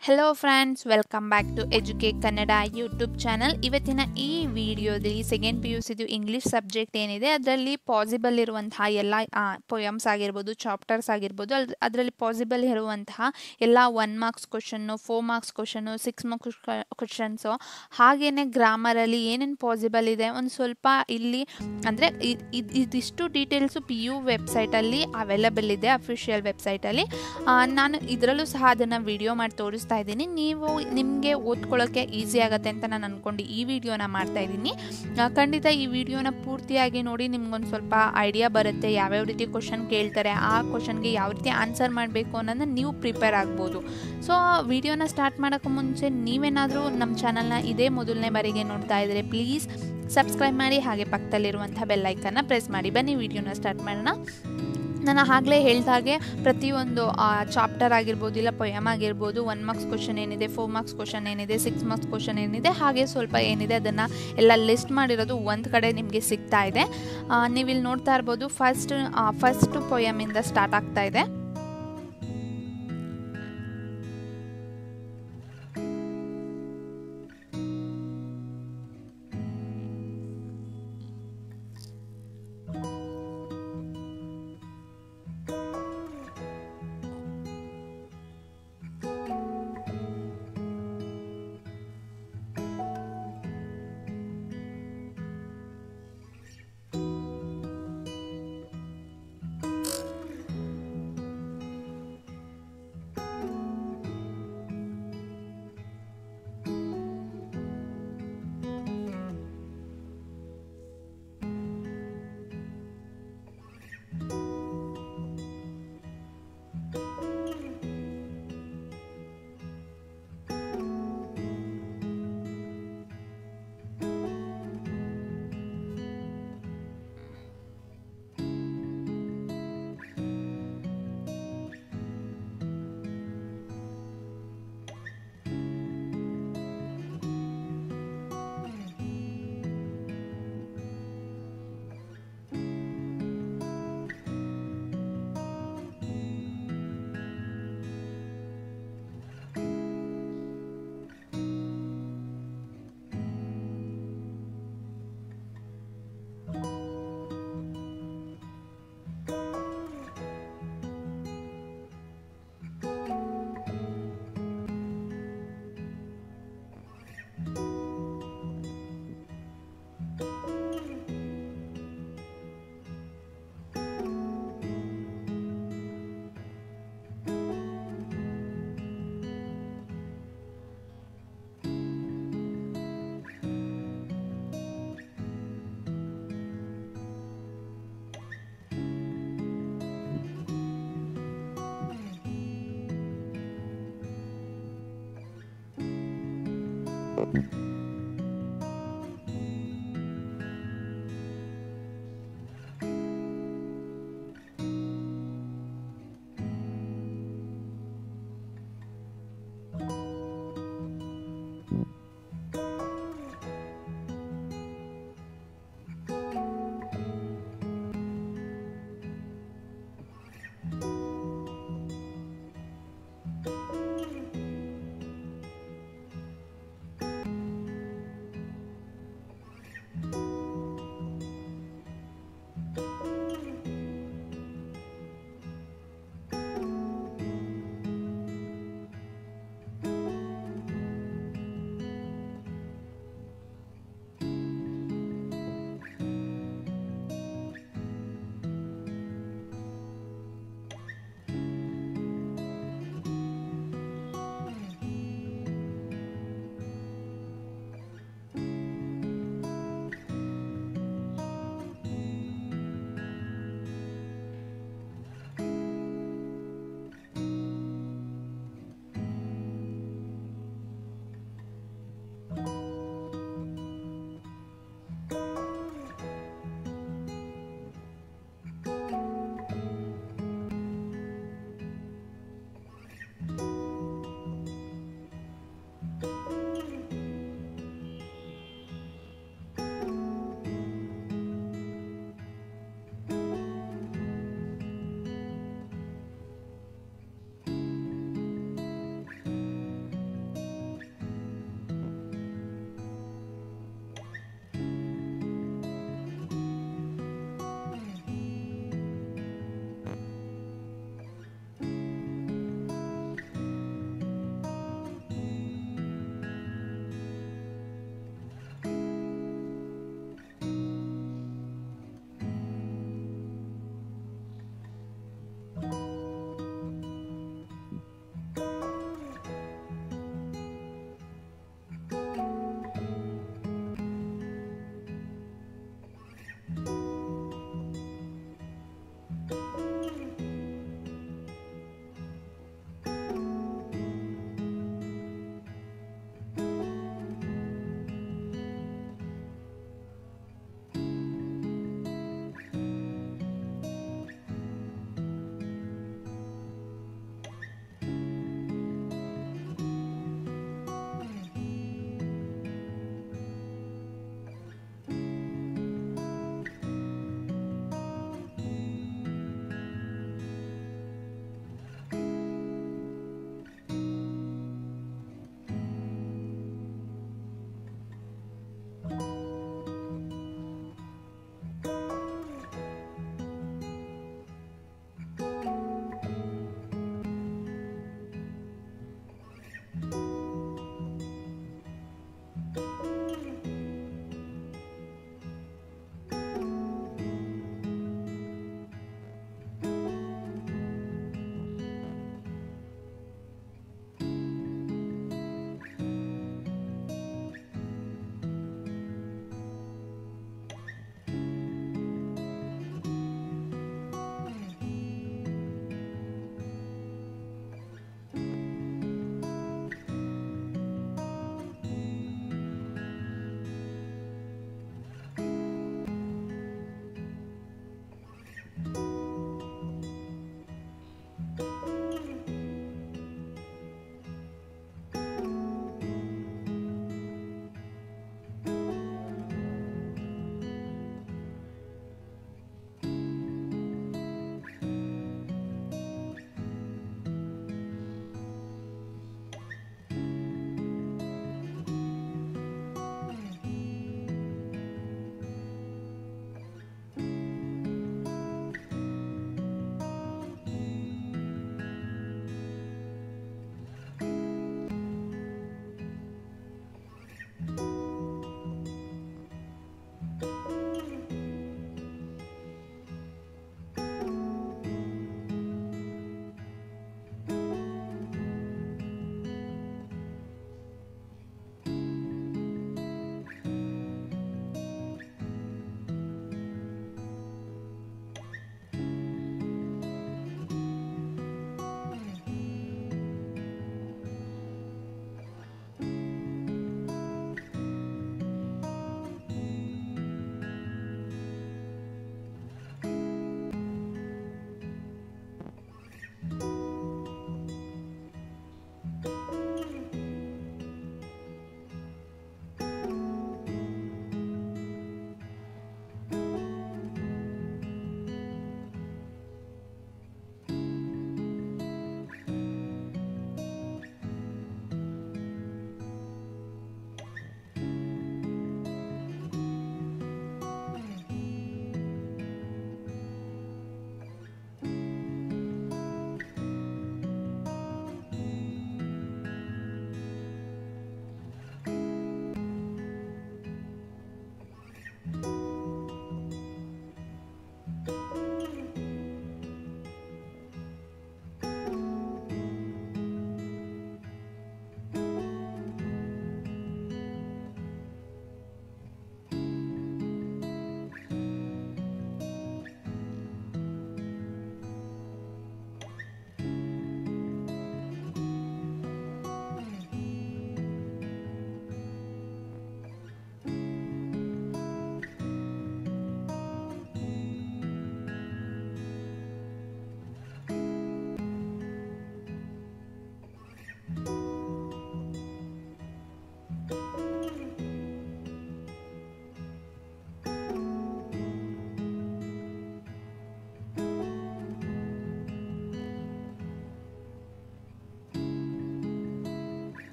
hello friends welcome back to educate Kannada YouTube channel ಇವತ್ತಿನ ಈ ವಿಡಿಯೋದಲ್ಲಿ ಸೆಕೆಂಡ್ ಪಿ ಯು ಸಿದು ಇಂಗ್ಲೀಷ್ ಸಬ್ಜೆಕ್ಟ್ ಏನಿದೆ ಅದರಲ್ಲಿ ಪಾಸಿಬಲ್ ಇರುವಂತಹ ಎಲ್ಲ ಪೊಯಮ್ಸ್ ಆಗಿರ್ಬೋದು ಚಾಪ್ಟರ್ಸ್ ಆಗಿರ್ಬೋದು ಅದ್ ಅದರಲ್ಲಿ ಪಾಸಿಬಲ್ ಇರುವಂತಹ ಎಲ್ಲ one marks question four marks question six marks questions ಹಾಗೆಯೇ ಗ್ರಾಮರಲ್ಲಿ ಏನೇನು ಪಾಸಿಬಲ್ ಇದೆ ಒಂದು ಸ್ವಲ್ಪ ಇಲ್ಲಿ ಅಂದರೆ ಇದಿಷ್ಟು ಡೀಟೇಲ್ಸು ಪಿ ಯು ವೆಬ್ಸೈಟಲ್ಲಿ ಅವೈಲಬಲ್ ಇದೆ ಅಫಿಷಿಯಲ್ ವೆಬ್ಸೈಟಲ್ಲಿ ನಾನು ಇದರಲ್ಲೂ ಸಹ ಅದನ್ನು ವಿಡಿಯೋ ಮಾಡಿ ತೋರಿಸ್ತಾ ಇದ್ದೀನಿ ನೀವು ನಿಮಗೆ ಓದ್ಕೊಳ್ಳೋಕ್ಕೆ ಈಸಿ ಆಗುತ್ತೆ ಅಂತ ನಾನು ಅಂದ್ಕೊಂಡು ಈ ವಿಡಿಯೋನ ಮಾಡ್ತಾ ಇದ್ದೀನಿ ಖಂಡಿತ ಈ ವಿಡಿಯೋನ ಪೂರ್ತಿಯಾಗಿ ನೋಡಿ ನಿಮ್ಗೊಂದು ಸ್ವಲ್ಪ ಐಡಿಯಾ ಬರುತ್ತೆ ಯಾವ್ಯಾವ ರೀತಿ ಕ್ವಶನ್ ಕೇಳ್ತಾರೆ ಆ ಕ್ವಶನ್ಗೆ ಯಾವ ರೀತಿ ಆನ್ಸರ್ ಮಾಡಬೇಕು ಅನ್ನೋದನ್ನ ನೀವು ಪ್ರಿಪೇರ್ ಆಗ್ಬೋದು ಸೊ ವಿಡಿಯೋನ ಸ್ಟಾರ್ಟ್ ಮಾಡೋಕ್ಕೂ ಮುಂಚೆ ನೀವೇನಾದರೂ ನಮ್ಮ ಚಾನಲ್ನ ಇದೇ ಮೊದಲನೇ ಬಾರಿಗೆ ನೋಡ್ತಾ ಇದ್ದರೆ ಪ್ಲೀಸ್ ಸಬ್ಸ್ಕ್ರೈಬ್ ಮಾಡಿ ಹಾಗೆ ಪಕ್ಕದಲ್ಲಿರುವಂಥ ಬೆಲ್ಲೈಕನ್ನ ಪ್ರೆಸ್ ಮಾಡಿ ಬನ್ನಿ ವಿಡಿಯೋನ ಸ್ಟಾರ್ಟ್ ಮಾಡೋಣ ನಾನು ಆಗಲೇ ಹೇಳ್ದಾಗೆ ಪ್ರತಿಯೊಂದು ಚಾಪ್ಟರ್ ಆಗಿರ್ಬೋದು ಇಲ್ಲ ಪೊಯಮ್ ಆಗಿರ್ಬೋದು ಒನ್ ಮಾರ್ಕ್ಸ್ ಕ್ವಶನ್ ಏನಿದೆ ಫೋರ್ ಮಾರ್ಕ್ಸ್ ಕ್ವಶನ್ ಏನಿದೆ ಸಿಕ್ಸ್ ಮಾರ್ಕ್ಸ್ ಕ್ವಶನ್ ಏನಿದೆ ಹಾಗೆ ಸ್ವಲ್ಪ ಏನಿದೆ ಅದನ್ನು ಎಲ್ಲ ಲಿಸ್ಟ್ ಮಾಡಿರೋದು ಒಂದು ಕಡೆ ನಿಮಗೆ ಸಿಗ್ತಾ ಇದೆ ನೀವಿಲ್ಲಿ ನೋಡ್ತಾ ಇರ್ಬೋದು ಫಸ್ಟ್ ಫಸ್ಟ್ ಪೊಯಮಿಂದ ಸ್ಟಾರ್ಟ್ ಆಗ್ತಾ ಇದೆ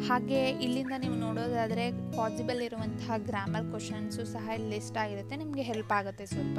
ಹಾಗೆ ಇಲ್ಲಿಂದ ನೀವು ನೋಡೋದಾದರೆ ಪಾಸಿಬಲ್ ಇರುವಂತಹ ಗ್ರಾಮರ್ ಕ್ವಶನ್ಸು ಸಹ ಲಿಸ್ಟ್ ಆಗಿರುತ್ತೆ ನಿಮಗೆ ಹೆಲ್ಪ್ ಆಗುತ್ತೆ ಸ್ವಲ್ಪ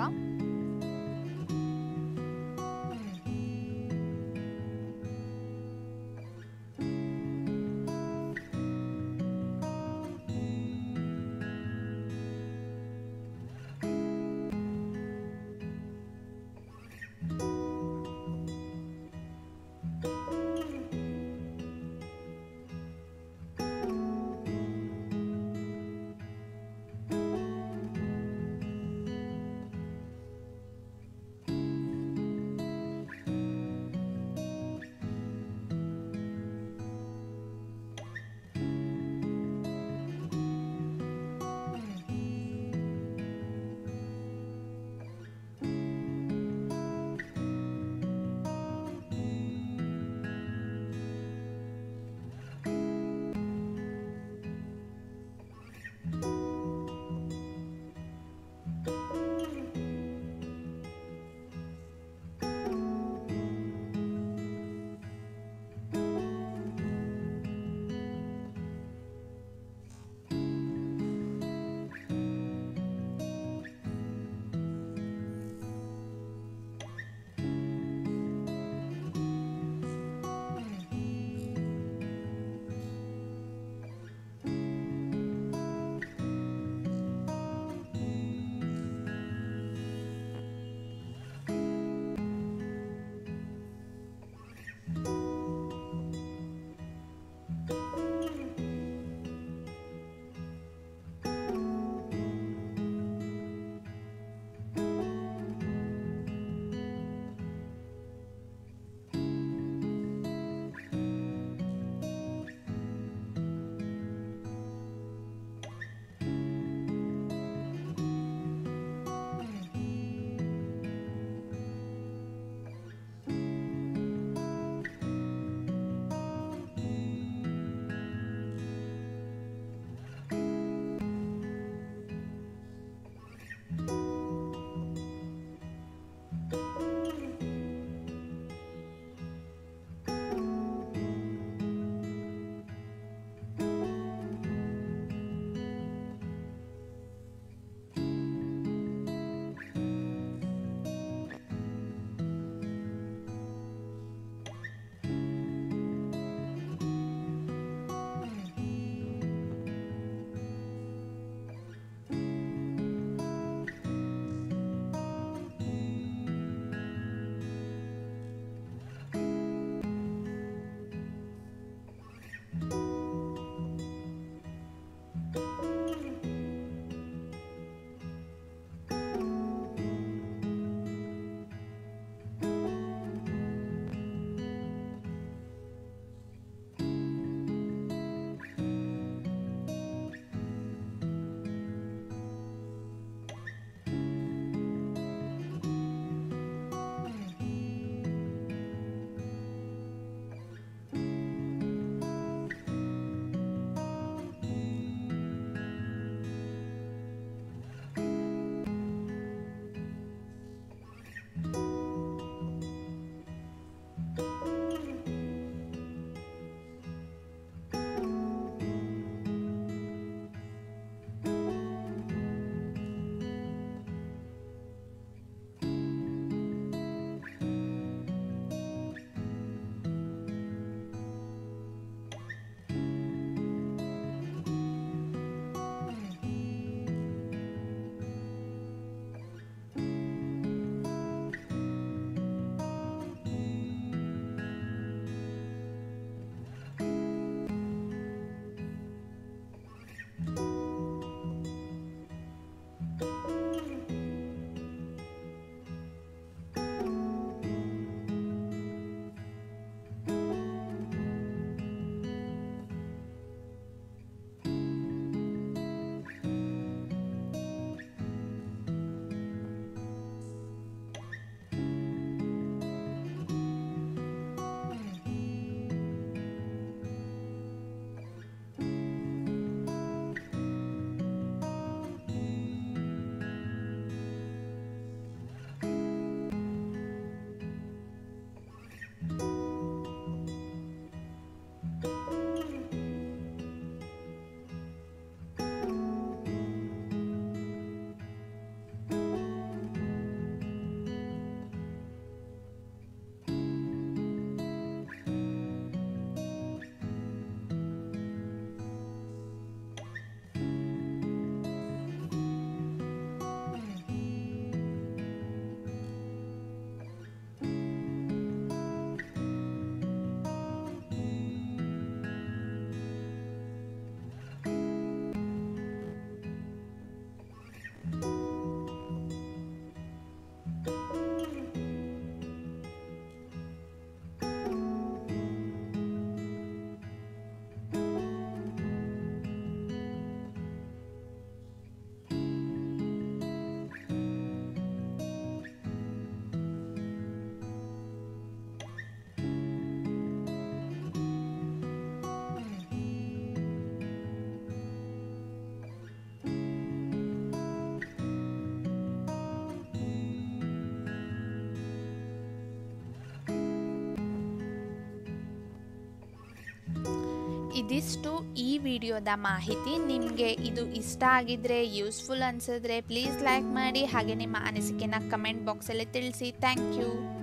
ಇದಿಷ್ಟು ಈ ವಿಡಿಯೋದ ಮಾಹಿತಿ ನಿಮಗೆ ಇದು ಇಷ್ಟ ಆಗಿದ್ರೆ ಯೂಸ್ಫುಲ್ ಅನಿಸಿದ್ರೆ ಪ್ಲೀಸ್ ಲೈಕ್ ಮಾಡಿ ಹಾಗೆ ನಿಮ್ಮ ಅನಿಸಿಕೆನ ಕಮೆಂಟ್ ಬಾಕ್ಸಲ್ಲಿ ತಿಳಿಸಿ ಥ್ಯಾಂಕ್ ಯು